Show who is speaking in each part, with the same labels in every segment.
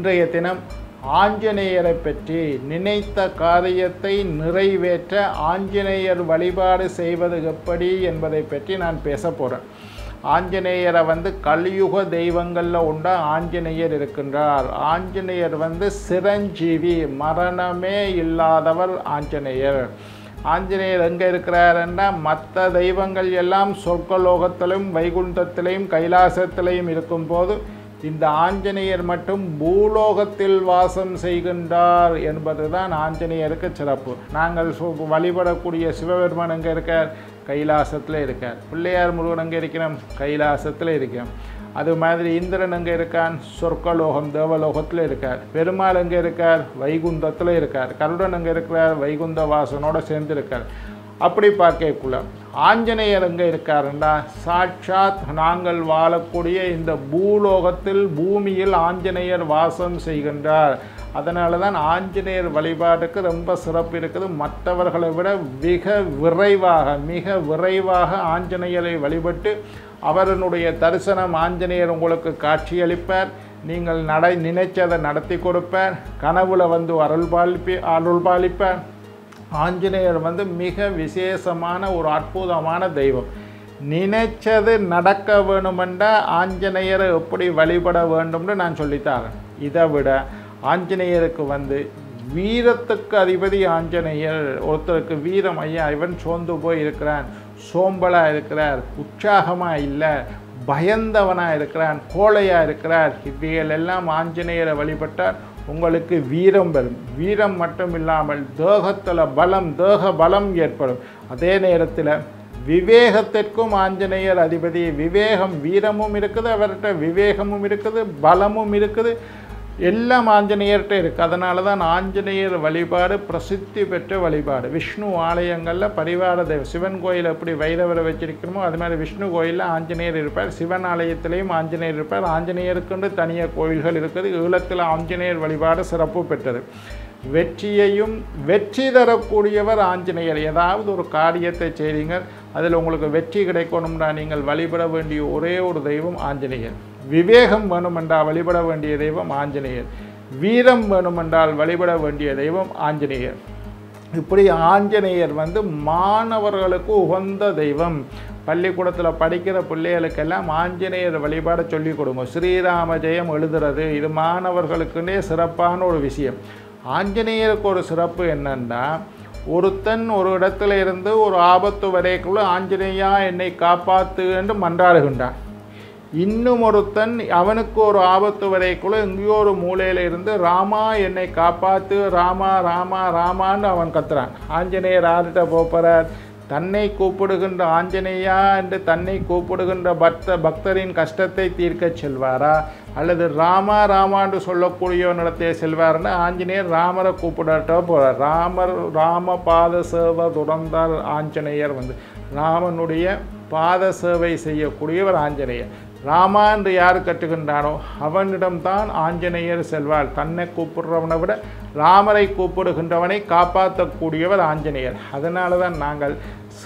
Speaker 1: இன்றைய தினம் ஆஞ்சநேயரை பற்றி நினைத்த காரியத்தை நிறைவேற்ற ஆஞ்சநேயர் வழிபாடு செய்வது எப்படி என்பதை பற்றி நான் பேச போகிறேன் ஆஞ்சநேயரை வந்து கலியுக தெய்வங்களில் உண்ட ஆஞ்சநேயர் இருக்கின்றார் ஆஞ்சநேயர் வந்து சிரஞ்சீவி மரணமே இல்லாதவர் ஆஞ்சநேயர் ஆஞ்சநேயர் எங்கே இருக்கிறாருன்னா மற்ற தெய்வங்கள் எல்லாம் சொர்க்கலோகத்திலும் வைகுண்டத்திலையும் கைலாசத்திலையும் இருக்கும்போது இந்த ஆஞ்சநேயர் மட்டும் பூலோகத்தில் வாசம் செய்கின்றார் என்பதுதான் ஆஞ்சநேயருக்கு சிறப்பு நாங்கள் சு- வழிபடக்கூடிய சிவபெருமான் எங்கே இருக்கார் கைலாசத்தில் இருக்கார் பிள்ளையார் முருகன் எங்கே இருக்கிறோம் கைலாசத்தில் இருக்கிறோம் அது மாதிரி இந்திரன் எங்கே இருக்கான் சொர்க்கலோகம் தேவலோகத்தில் இருக்கார் பெருமாள் எங்கே இருக்கார் வைகுந்தத்தில் இருக்கார் கருடன் எங்கே இருக்கிறார் வைகுந்த வாசனோட சேர்ந்து இருக்கார் அப்படி பார்க்கக்குள்ள ஆஞ்சநேயர் எங்கே இருக்காருண்டா சாட்சாத் நாங்கள் வாழக்கூடிய இந்த பூலோகத்தில் பூமியில் ஆஞ்சநேயர் வாசம் செய்கின்றார் அதனால தான் ஆஞ்சநேயர் வழிபாட்டுக்கு ரொம்ப சிறப்பு இருக்குது மற்றவர்களை விட மிக விரைவாக மிக விரைவாக ஆஞ்சநேயரை வழிபட்டு அவரனுடைய தரிசனம் ஆஞ்சநேயர் உங்களுக்கு காட்சியளிப்பார் நீங்கள் நடை நினைச்சதை நடத்தி கொடுப்பார் கனவுல வந்து அருள் பாலிப்பி அருள் பாலிப்பார் ஆஞ்சநேயர் வந்து மிக விசேஷமான ஒரு அற்புதமான தெய்வம் நினைச்சது நடக்க வேணுமென்றா ஆஞ்சநேயரை எப்படி வழிபட வேண்டும்னு நான் சொல்லித்தரேன் இதை விட ஆஞ்சநேயருக்கு வந்து வீரத்துக்கு அதிபதி ஆஞ்சநேயர் ஒருத்தருக்கு வீரம் ஐயா இவன் சோர்ந்து போய் இருக்கிறான் சோம்பலாக இருக்கிறார் உற்சாகமாக இல்லை பயந்தவனாக இருக்கிறான் கோழையாக இருக்கிறார் இவைகள் எல்லாம் ஆஞ்சநேயரை வழிபட்டால் உங்களுக்கு வீரம் வரும் வீரம் மட்டும் இல்லாமல் தேகத்தில் பலம் தேக பலம் ஏற்படும் அதே நேரத்தில் விவேகத்திற்கும் ஆஞ்சநேயர் அதிபதி விவேகம் வீரமும் இருக்குது அவர்கிட்ட விவேகமும் இருக்குது பலமும் இருக்குது எல்லாம் ஆஞ்சநேயர்கிட்ட இருக்குது அதனால தான் ஆஞ்சநேயர் வழிபாடு பிரசித்தி பெற்ற வழிபாடு விஷ்ணு ஆலயங்களில் பரிவார தெய்வம் சிவன் கோயில் எப்படி வைரவரை வச்சிருக்கிறோமோ அது மாதிரி விஷ்ணு கோயிலில் ஆஞ்சநேயர் இருப்பார் சிவன் ஆலயத்திலையும் ஆஞ்சநேயர் இருப்பார் ஆஞ்சநேயருக்குன்னு தனியாக கோயில்கள் இருக்குது ஈழத்தில் ஆஞ்சநேயர் வழிபாடு சிறப்பு பெற்றது வெற்றியையும் வெற்றி தரக்கூடியவர் ஆஞ்சநேயர் ஏதாவது ஒரு காரியத்தை செய்றீங்க அதில் உங்களுக்கு வெற்றி கிடைக்கணும்னா நீங்கள் வழிபட வேண்டிய ஒரே ஒரு தெய்வம் ஆஞ்சநேயர் விவேகம் வேணுமென்றால் வழிபட வேண்டிய தெய்வம் ஆஞ்சநேயர் வீரம் வேணுமென்றால் வழிபட வேண்டிய தெய்வம் ஆஞ்சநேயர் இப்படி ஆஞ்சநேயர் வந்து மாணவர்களுக்கு உகந்த தெய்வம் பள்ளிக்கூடத்தில் படிக்கிற பிள்ளைகளுக்கெல்லாம் ஆஞ்சநேயர் வழிபாட சொல்லிக் கொடுங்க ஸ்ரீராம ஜெயம் எழுதுறது இது மாணவர்களுக்குன்னே சிறப்பான ஒரு விஷயம் ஆஞ்சநேயருக்கு ஒரு சிறப்பு என்னன்னா ஒருத்தன் ஒரு இடத்துல இருந்து ஒரு ஆபத்து வரைக்குள்ள ஆஞ்சநேயா என்னை காப்பாத்து என்று மன்றாடுகின்றான் இன்னும் ஒருத்தன் அவனுக்கு ஒரு ஆபத்து வரைக்குள்ள எங்கேயோ ஒரு மூலையில இருந்து ராமா என்னை காப்பாத்து ராமா ராமா ராமான்னு அவன் கத்துறான் ஆஞ்சநேயர் யார்கிட்ட போகிறார் தன்னை கூப்பிடுகின்ற ஆஞ்சநேயா என்று தன்னை கூப்பிடுகின்ற பக்த பக்தரின் கஷ்டத்தை தீர்க்கச் செல்வாரா அல்லது ராமா ராமான்னு சொல்லக்கூடியவனிடத்தே செல்வார்னு ஆஞ்சநேயர் ராமரை கூப்பிடட்ட போகிறார் ராமர் ராம பாத சேவை துறந்தார் ஆஞ்சநேயர் வந்து ராமனுடைய பாத சேவை செய்யக்கூடியவர் ஆஞ்சநேயர் ராமா என்று யார் கட்டுகின்றானோ அவனிடம்தான் ஆஞ்சநேயர் செல்வார் தன்னை கூப்பிடுறவனை விட ராமரை கூப்பிடுகின்றவனை காப்பாற்றக்கூடியவர் ஆஞ்சநேயர் அதனால தான் நாங்கள்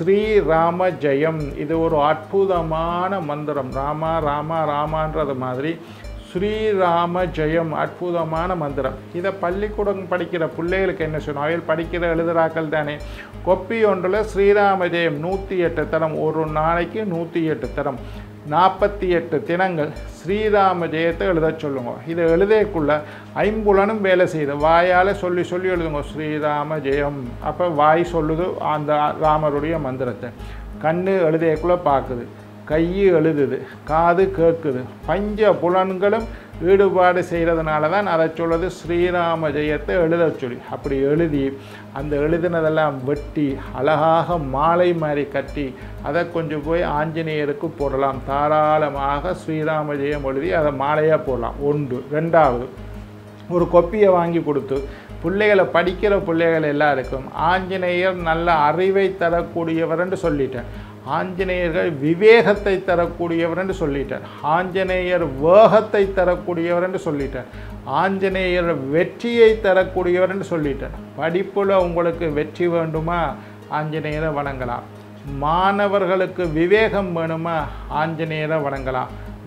Speaker 1: ஸ்ரீராம ஜெயம் இது ஒரு அற்புதமான மந்திரம் ராமா ராமா ராமான்றது மாதிரி ஸ்ரீராம ஜெயம் அற்புதமான மந்திரம் இதை பள்ளிக்கூடம் படிக்கிற பிள்ளைகளுக்கு என்ன சொன்னோம் அவையில் படிக்கிற எழுதுறாக்கள் தானே கொப்பி ஒன்றில் ஸ்ரீராம ஜெயம் நூற்றி எட்டு தரம் ஒரு நாளைக்கு நூற்றி எட்டு தரம் நாற்பத்தி எட்டு தினங்கள் ஸ்ரீராம ஜெயத்தை எழுத சொல்லுங்க இதை எழுதக்குள்ள ஐம்புலனும் வேலை செய்யுது வாயால் சொல்லி சொல்லி எழுதுங்க ஸ்ரீராம ஜெயம் அப்போ வாய் சொல்லுது அந்த ராமருடைய மந்திரத்தை கண்ணு எழுதைக்குள்ளே பார்க்குது கை எழுதுது காது கேட்குது பஞ்ச புலன்களும் ஈடுபாடு செய்கிறதுனால தான் அதை சொல்வது ஸ்ரீராம ஜெயத்தை எழுதச் சொல்லி அப்படி எழுதி அந்த எழுதினதெல்லாம் வெட்டி அழகாக மாலை மாதிரி கட்டி அதை கொஞ்சம் போய் ஆஞ்சநேயருக்கு போடலாம் தாராளமாக ஸ்ரீராம ஜெயம் எழுதி அதை மாலையாக போடலாம் ஒன்று ரெண்டாவது ஒரு கொப்பியை வாங்கி கொடுத்து பிள்ளைகளை படிக்கிற பிள்ளைகள் எல்லாருக்கும் ஆஞ்சநேயர் நல்ல அறிவை தரக்கூடியவர்னு சொல்லிட்டேன் ஆஞ்சநேயர்கள் விவேகத்தை தரக்கூடியவர் என்று சொல்லிட்டார் ஆஞ்சநேயர் வேகத்தை தரக்கூடியவர் என்று சொல்லிட்டார் ஆஞ்சநேயர் வெற்றியை தரக்கூடியவர் என்று சொல்லிட்டார் படிப்பில் உங்களுக்கு வெற்றி வேண்டுமா ஆஞ்சநேயரை வணங்கலாம் மாணவர்களுக்கு விவேகம் வேணுமா ஆஞ்சநேயரை வணங்கலாம்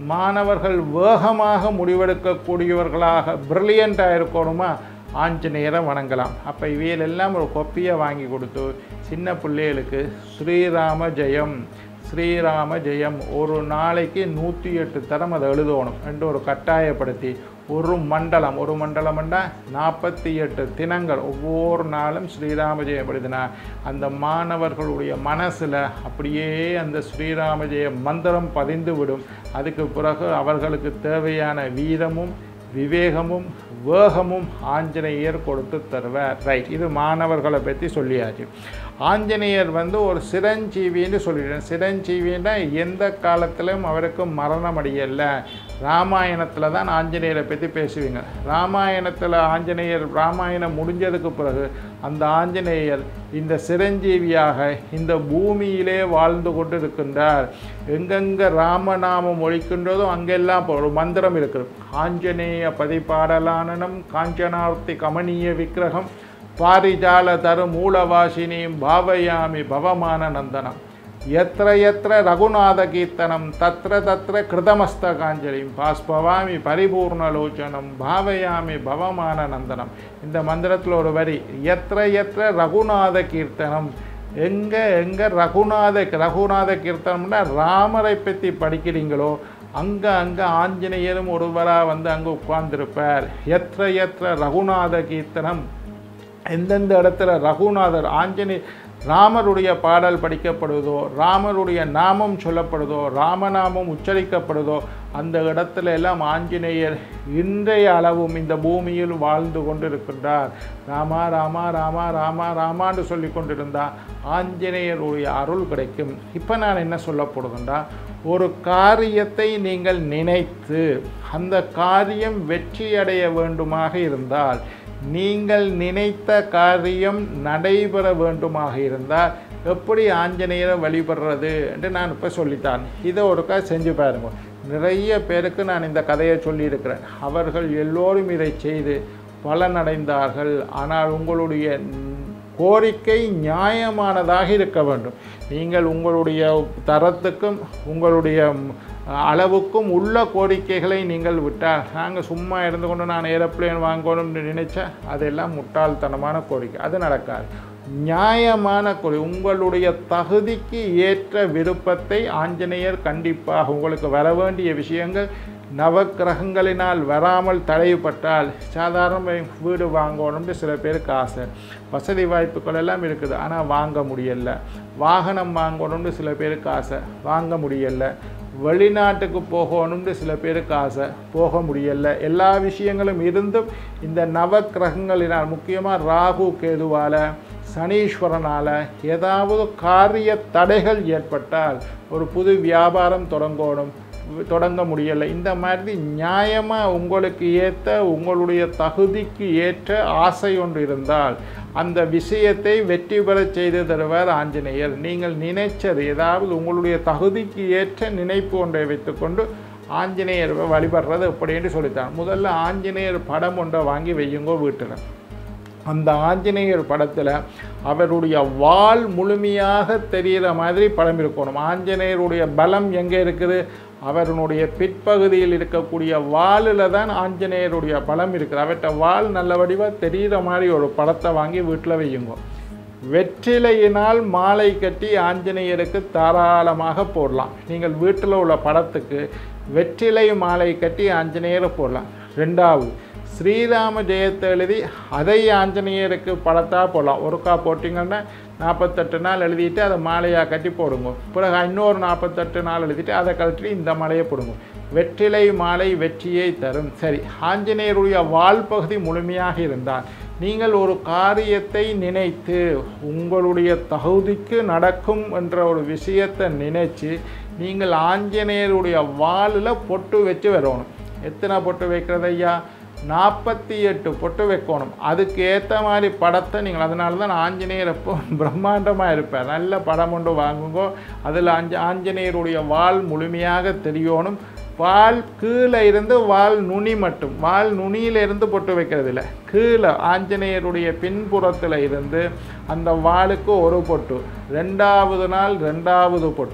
Speaker 1: மாணவர்கள் வேகமாக முடிவெடுக்கக்கூடியவர்களாக பிரில்லியண்ட்டாக இருக்கணுமா ஆஞ்சநேயரை வணங்கலாம் அப்போ இவையில் எல்லாம் ஒரு கொப்பியை வாங்கி கொடுத்து சின்ன பிள்ளைகளுக்கு ஸ்ரீராம ஜெயம் ஸ்ரீராம ஜெயம் ஒரு நாளைக்கு நூற்றி எட்டு தரம் அதை எழுதணும் என்று ஒரு கட்டாயப்படுத்தி ஒரு மண்டலம் ஒரு மண்டலம்னா நாற்பத்தி எட்டு தினங்கள் ஒவ்வொரு நாளும் ஸ்ரீராம ஜெயம் எழுதினா அந்த மாணவர்களுடைய மனசில் அப்படியே அந்த ஸ்ரீராம ஜெய மந்திரம் பதிந்து விடும் அதுக்கு பிறகு அவர்களுக்கு தேவையான வீரமும் விவேகமும் வேகமும் ஆஞ்சநேயர் கொடுத்து தருவார் ரைட் இது மாணவர்களை பற்றி சொல்லியாச்சு ஆஞ்சநேயர் வந்து ஒரு சிரஞ்சீவின்னு சொல்லிடுறேன் சிரஞ்சீவின்னா எந்த காலத்திலும் அவருக்கு மரணம் அடையல ராமாயணத்தில் தான் ஆஞ்சநேயரை பற்றி பேசுவீங்க ராமாயணத்தில் ஆஞ்சநேயர் ராமாயணம் முடிஞ்சதுக்கு பிறகு அந்த ஆஞ்சநேயர் இந்த சிரஞ்சீவியாக இந்த பூமியிலே வாழ்ந்து கொண்டு இருக்கின்றார் எங்கெங்கே ராமநாமம் ஒழிக்கின்றதோ அங்கெல்லாம் இப்போ ஒரு மந்திரம் இருக்குது ஆஞ்சநேய பதிப்பாடலானனம் காஞ்சனார்த்தி கமனீய விக்கிரகம் பாரிஜால தரு மூலவாசினியும் பாவயாமி பவமான நந்தனம் எத்திர எத்திர ரகுநாத கீர்த்தனம் தத்திர தத்திர கிருதமஸ்தகாஞ்சலியும் பாஸ்பவாமி பரிபூர்ணலோச்சனம் பாவயாமி பவமான நந்தனம் இந்த மந்திரத்தில் ஒரு வரி எத்திர எத்திர ரகுநாத கீர்த்தனம் எங்கே எங்கே ரகுநாத ரகுநாத கீர்த்தனம்னா ராமரை பற்றி படிக்கிறீங்களோ அங்கே அங்கே ஆஞ்சநேயரும் ஒருவராக வந்து அங்கே உட்கார்ந்திருப்பார் எத்திர எத்திர ரகுநாத கீர்த்தனம் எந்தெந்த இடத்துல ரகுநாதர் ஆஞ்சநே ராமருடைய பாடல் படிக்கப்படுதோ ராமருடைய நாமம் சொல்லப்படுதோ ராமநாமம் உச்சரிக்கப்படுதோ அந்த இடத்துல எல்லாம் ஆஞ்சநேயர் இன்றைய அளவும் இந்த பூமியில் வாழ்ந்து கொண்டிருக்கின்றார் ராமா ராமா ராமா ராமா ராமான்னு சொல்லி கொண்டிருந்தா ஆஞ்சநேயருடைய அருள் கிடைக்கும் இப்போ நான் என்ன சொல்ல போடுதுண்டா ஒரு காரியத்தை நீங்கள் நினைத்து அந்த காரியம் வெற்றியடைய வேண்டுமாக இருந்தால் நீங்கள் நினைத்த காரியம் நடைபெற வேண்டுமாக இருந்தால் எப்படி ஆஞ்சநேயரை வழிபடுறது என்று நான் இப்போ சொல்லித்தான் இதை ஒருக்கா செஞ்சு பாருங்க நிறைய பேருக்கு நான் இந்த கதையை சொல்லியிருக்கிறேன் அவர்கள் எல்லோரும் இதை செய்து பலனடைந்தார்கள் ஆனால் உங்களுடைய கோரிக்கை நியாயமானதாக இருக்க வேண்டும் நீங்கள் உங்களுடைய தரத்துக்கும் உங்களுடைய அளவுக்கும் உள்ள கோரிக்கைகளை நீங்கள் விட்டால் நாங்கள் சும்மா இருந்து கொண்டு நான் ஏரோப்ளேன் வாங்கணும்னு நினைச்சா அதெல்லாம் முட்டாள்தனமான கோரிக்கை அது நடக்காது நியாயமான கோரி உங்களுடைய தகுதிக்கு ஏற்ற விருப்பத்தை ஆஞ்சநேயர் கண்டிப்பாக உங்களுக்கு வர வேண்டிய விஷயங்கள் நவக்கிரகங்களினால் வராமல் தடைப்பட்டால் சாதாரண வீடு வாங்கணும்னு சில பேருக்கு ஆசை வசதி வாய்ப்புகள் எல்லாம் இருக்குது ஆனால் வாங்க முடியல வாகனம் வாங்கணும்னு சில பேருக்கு ஆசை வாங்க முடியல வெளிநாட்டுக்கு போகணும்னு சில பேருக்கு ஆசை போக முடியல எல்லா விஷயங்களும் இருந்தும் இந்த நவக்கிரகங்களினால் முக்கியமாக ராகு கேதுவால் சனீஸ்வரனால் ஏதாவது காரிய தடைகள் ஏற்பட்டால் ஒரு புது வியாபாரம் தொடங்கணும் தொடங்க முடியலை இந்த மாதிரி நியாயமாக உங்களுக்கு ஏற்ற உங்களுடைய தகுதிக்கு ஏற்ற ஆசை ஒன்று இருந்தால் அந்த விஷயத்தை வெற்றி பெறச் செய்து தருவார் ஆஞ்சநேயர் நீங்கள் நினைச்சது ஏதாவது உங்களுடைய தகுதிக்கு ஏற்ற நினைப்பு ஒன்றை வைத்துக்கொண்டு ஆஞ்சநேயர் வழிபடுறது எப்படின்னு சொல்லித்தான் முதல்ல ஆஞ்சநேயர் படம் ஒன்றை வாங்கி வையுங்கோ வீட்டில் அந்த ஆஞ்சநேயர் படத்தில் அவருடைய வால் முழுமையாக தெரிகிற மாதிரி படம் இருக்கணும் ஆஞ்சநேயருடைய பலம் எங்கே இருக்குது அவருடைய பிற்பகுதியில் இருக்கக்கூடிய வாலில் தான் ஆஞ்சநேயருடைய பலம் இருக்குது அவற்றை வால் நல்ல வடிவாக தெரிகிற மாதிரி ஒரு படத்தை வாங்கி வீட்டில் வையுங்க வெற்றிலையினால் மாலை கட்டி ஆஞ்சநேயருக்கு தாராளமாக போடலாம் நீங்கள் வீட்டில் உள்ள படத்துக்கு வெற்றிலை மாலை கட்டி ஆஞ்சநேயரை போடலாம் ரெண்டாவது ஸ்ரீராம ஜெயத்தை எழுதி அதை ஆஞ்சநேயருக்கு படத்தாக போடலாம் ஒருக்கா போட்டிங்கன்னா நாற்பத்தெட்டு நாள் எழுதிட்டு அதை மாலையாக கட்டி போடுங்க பிறகு இன்னொரு நாற்பத்தெட்டு நாள் எழுதிட்டு அதை கழட்டி இந்த மாலையை போடுங்க வெற்றிலை மாலை வெற்றியை தரும் சரி ஆஞ்சநேயருடைய வால் பகுதி முழுமையாக இருந்தால் நீங்கள் ஒரு காரியத்தை நினைத்து உங்களுடைய தகுதிக்கு நடக்கும் என்ற ஒரு விஷயத்தை நினைச்சு நீங்கள் ஆஞ்சநேயருடைய வாலில் பொட்டு வச்சு வரணும் எத்தனை பொட்டு வைக்கிறது ஐயா நாற்பத்தி எட்டு பொட்டு வைக்கணும் அதுக்கு ஏற்ற மாதிரி படத்தை நீங்கள் அதனால தான் ஆஞ்சநேயர் எப்போ பிரம்மாண்டமாக இருப்பார் நல்ல படம் ஒன்று வாங்குங்கோ அதில் ஆஞ்ச ஆஞ்சநேயருடைய வால் முழுமையாக தெரியணும் வால் கீழே இருந்து வால் நுனி மட்டும் வால் நுனியிலிருந்து பொட்டு வைக்கிறது இல்லை கீழே ஆஞ்சநேயருடைய பின்புறத்தில் இருந்து அந்த வாளுக்கு ஒரு பொட்டு ரெண்டாவது நாள் ரெண்டாவது பொட்டு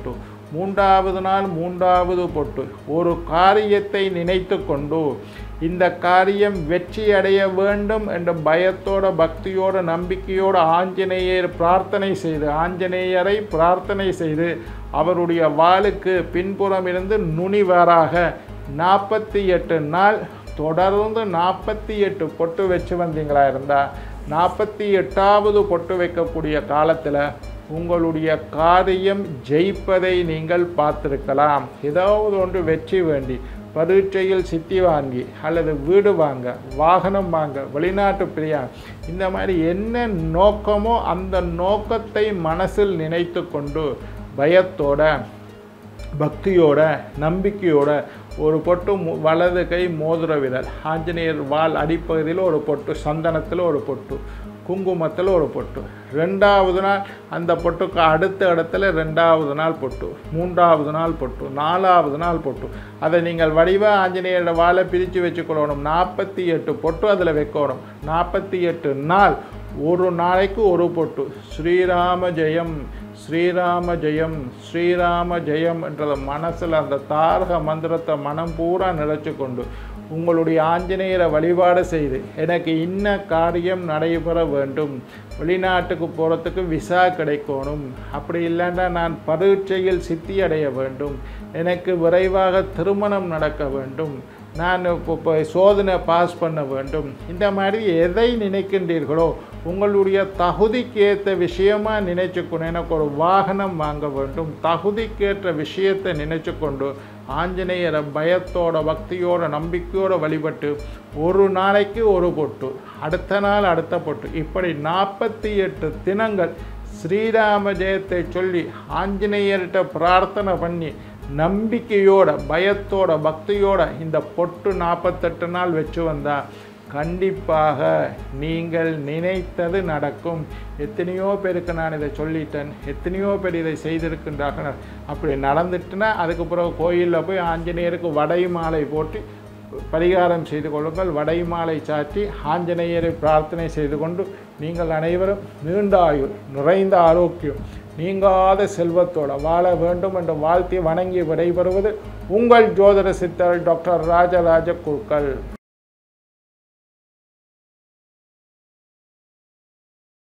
Speaker 1: மூன்றாவது நாள் மூன்றாவது பொட்டு ஒரு காரியத்தை நினைத்து கொண்டு இந்த காரியம் வெற்றி அடைய வேண்டும் என்ற பயத்தோட பக்தியோட நம்பிக்கையோட ஆஞ்சநேயர் பிரார்த்தனை செய்து ஆஞ்சநேயரை பிரார்த்தனை செய்து அவருடைய வாளுக்கு பின்புறம் இருந்து நுனிவாராக நாற்பத்தி எட்டு நாள் தொடர்ந்து நாற்பத்தி எட்டு பொட்டு வச்சு வந்தீங்களா இருந்தால் நாற்பத்தி எட்டாவது பொட்டு வைக்கக்கூடிய காலத்தில் உங்களுடைய காரியம் ஜெயிப்பதை நீங்கள் பார்த்திருக்கலாம் ஏதாவது ஒன்று வெற்றி வேண்டி பரீட்சையில் சித்தி வாங்கி அல்லது வீடு வாங்க வாகனம் வாங்க வெளிநாட்டு பிரியா இந்த மாதிரி என்ன நோக்கமோ அந்த நோக்கத்தை மனசில் நினைத்து கொண்டு பயத்தோட பக்தியோட நம்பிக்கையோட ஒரு பொட்டு மு- வலது கை மோதிர விரல் ஆஞ்சநேயர் வால் அடிப்பகுதியில் ஒரு பொட்டு சந்தனத்தில் ஒரு பொட்டு குங்குமத்தில் ஒரு பொட்டு ரெண்டாவது நாள் அந்த பொட்டுக்கு அடுத்த இடத்துல ரெண்டாவது நாள் பொட்டு மூன்றாவது நாள் பொட்டு நாலாவது நாள் பொட்டு அதை நீங்கள் வடிவ ஆஞ்சநேயரோட வாழை பிரித்து வச்சுக்கொள்ளணும் நாற்பத்தி எட்டு பொட்டு அதில் வைக்கணும் நாற்பத்தி எட்டு நாள் ஒரு நாளைக்கு ஒரு பொட்டு ஸ்ரீராம ஜெயம் ஸ்ரீராம ஜெயம் ஸ்ரீராம ஜெயம் என்றத மனசில் அந்த தாரக மந்திரத்தை மனம் பூரா நினைச்சு கொண்டு உங்களுடைய ஆஞ்சநேயரை வழிபாடு செய்து எனக்கு இன்ன காரியம் நடைபெற வேண்டும் வெளிநாட்டுக்கு போகிறதுக்கு விசா கிடைக்கணும் அப்படி இல்லைன்னா நான் பரீட்சையில் சித்தி அடைய வேண்டும் எனக்கு விரைவாக திருமணம் நடக்க வேண்டும் நான் இப்போ இப்போ சோதனை பாஸ் பண்ண வேண்டும் இந்த மாதிரி எதை நினைக்கின்றீர்களோ உங்களுடைய தகுதிக்கு ஏற்ற விஷயமா நினைச்சுக்கணும் எனக்கு ஒரு வாகனம் வாங்க வேண்டும் தகுதிக்கேற்ற விஷயத்தை நினைச்சு கொண்டு ஆஞ்சநேயரை பயத்தோட பக்தியோட நம்பிக்கையோட வழிபட்டு ஒரு நாளைக்கு ஒரு பொட்டு அடுத்த நாள் அடுத்த பொட்டு இப்படி நாற்பத்தி எட்டு தினங்கள் ஸ்ரீராம ஜெயத்தை சொல்லி ஆஞ்சநேயர்கிட்ட பிரார்த்தனை பண்ணி நம்பிக்கையோட பயத்தோட பக்தியோட இந்த பொட்டு நாற்பத்தெட்டு நாள் வச்சு வந்தா கண்டிப்பாக நீங்கள் நினைத்தது நடக்கும் எத்தனையோ பேருக்கு நான் இதை சொல்லிட்டேன் எத்தனையோ பேர் இதை செய்திருக்கின்றார்கள் அப்படி நடந்துட்டுனா அதுக்கு பிறகு கோயிலில் போய் ஆஞ்சநேயருக்கு வடை மாலை போட்டு பரிகாரம் செய்து கொள்ளுங்கள் வடை மாலை சாற்றி ஆஞ்சநேயரை பிரார்த்தனை செய்து கொண்டு நீங்கள் அனைவரும் நீண்ட ஆயுள் நிறைந்த ஆரோக்கியம் நீங்காத செல்வத்தோட வாழ வேண்டும் என்ற வாழ்த்தி வணங்கி விடைபெறுவது உங்கள் ஜோதிட சித்தர் டாக்டர் ராஜராஜ குருக்கள்